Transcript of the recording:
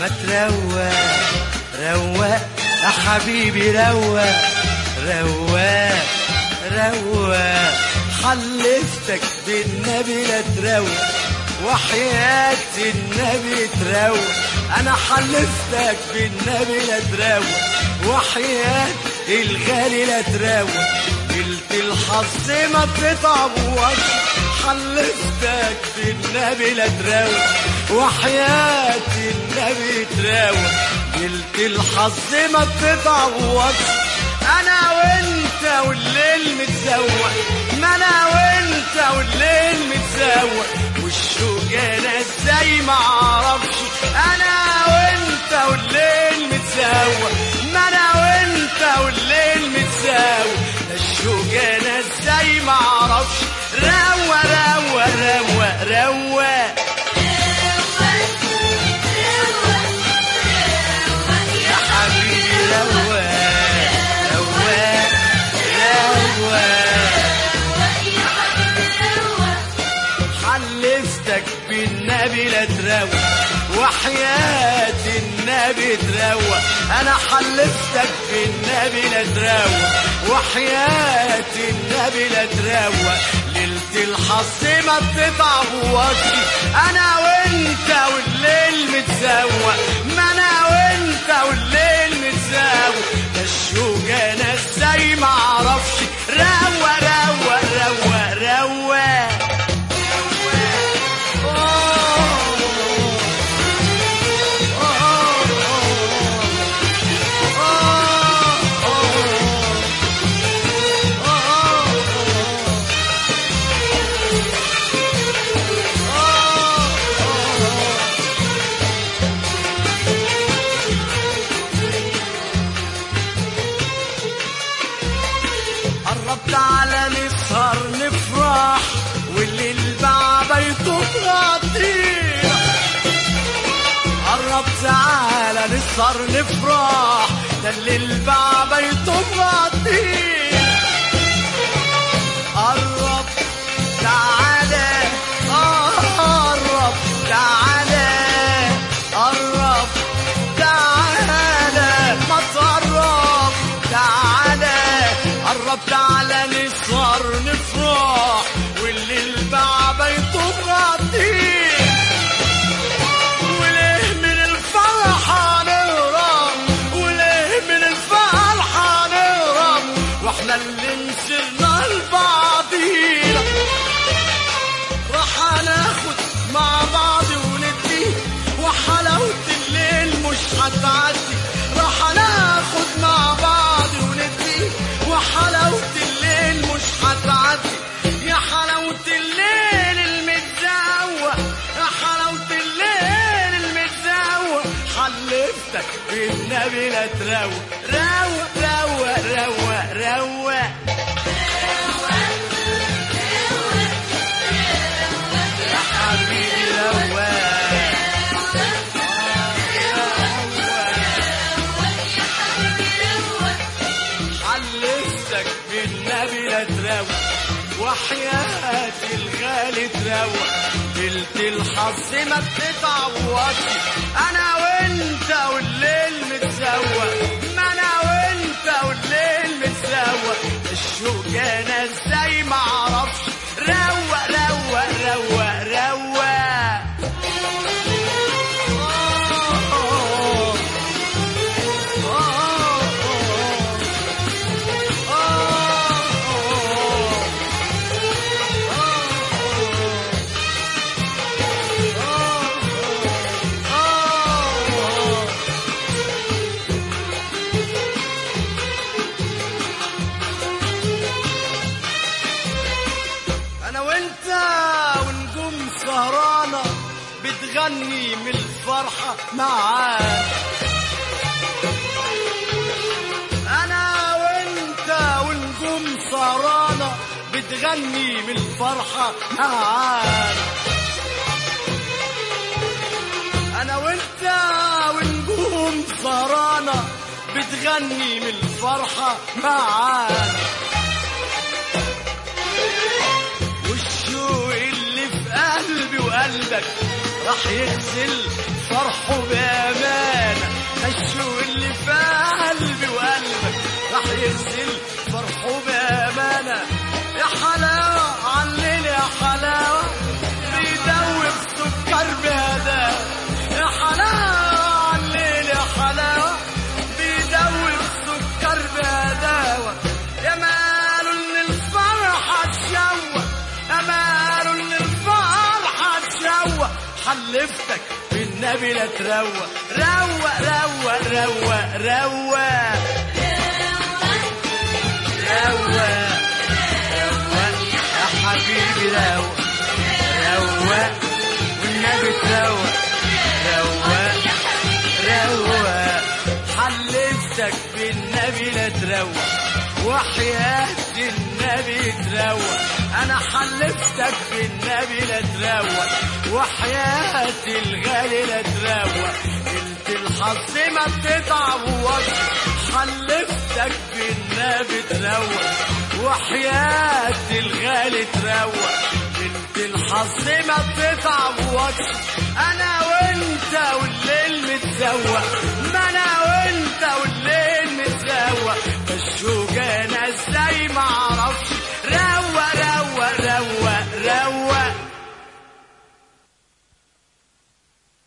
ما تروق روق يا حبيبي روق روق روق حلفتك بالنبي لا تروق وحياة النبي تروق انا حلفتك بالنبي لا تروق وحياة الغالي لا تروق قلت الحظ ما تتعوض حلفتك بالنبي لا تروق وحياة النبي تروق قلت الحظ ما تتعوض انا وانت والليل متزوق ما انا وانت والليل متزوق والشوق انا ازاي ما اعرفش انا وانت والليل متزوق ما انا وانت والليل متزوق ده الشوق انا ازاي ما اعرفش روق روق روق روق يا حبيبي روق روق روق حلفتك بالنبي لا تروق وحياة النبي تروق انا حلفتك بالنبي لا تروق وحياة النبي لا تروق ليلة الحظ ما بتتعوضش انا وانت والليل متزوق ما انا وانت والليل متزوق ده الشوق انا ازاي ما اعرفش روق روق روق روق قربت على نسهر نفرح والليل بقى بيته غطينا قربت على نسهر نفرح ده الليل بقى بيته غطينا قرب تعالى آه، قرب تعالى قرب تعالى ما تقرب تعالى قرب تعالى نسهر نفرح والليل بقى بيته غطيه وليه من الفرحة نهرب وليه من الفرحة نهرب واحنا اللي نسرنا لبعضينا راح هناخد مع بعض وندي وحلاوة الليل مش هتعدي راح هناخد مع بعض وندي وحلاوة الليل مش هتعدي يا حلاوة الليل المتزوق يا حلاوة الليل المتزوق حلفتك بالنبي لا تروق روق روق روق روق يا حبيبي روق حلفتك بالنبي لا تروق وحياة الغالي تروق قلت الحظ ما بتتعوضش انا وانت والليل متسوق ما انا وانت والليل متسوق الشوق انا ازاي ما اعرفش روق روق روق روق انا وانت ونجوم سهرانة بتغني من الفرحة معانا انا وانت ونجوم سهرانة بتغني من الفرحة معانا انا وانت ونجوم سهرانة بتغني من الفرحة معانا والشوق اللي في قلبي وقلبك راح يغسل فرحه بأمانة الشوق اللي في قلبي وقلبك راح يغسل فرحه بأمانة يا حلاوة عليل يا حلاوة بيدوب سكر بهداوة يا حلاوة عليل يا حلاوة بيدوب سكر بهداوة يا ماله ان الفرحة تشوق يا ماله ان الفرحة تشوق حلفتك بالنبي لا تروق روق روق روق روق روق روق يا حبيبي روق روق والنبي تروق روق روق حلفتك بالنبي لا تروق وحياة النبي تروق انا حلفتك بالنبي لا تروق وحياة الغالي لا تروق انت الحظ ما بتتعوض حلفتك بالنبي تروق وحياة الغالي تروق انت الحظ ما بتتعوض انا وانت والليل متزوق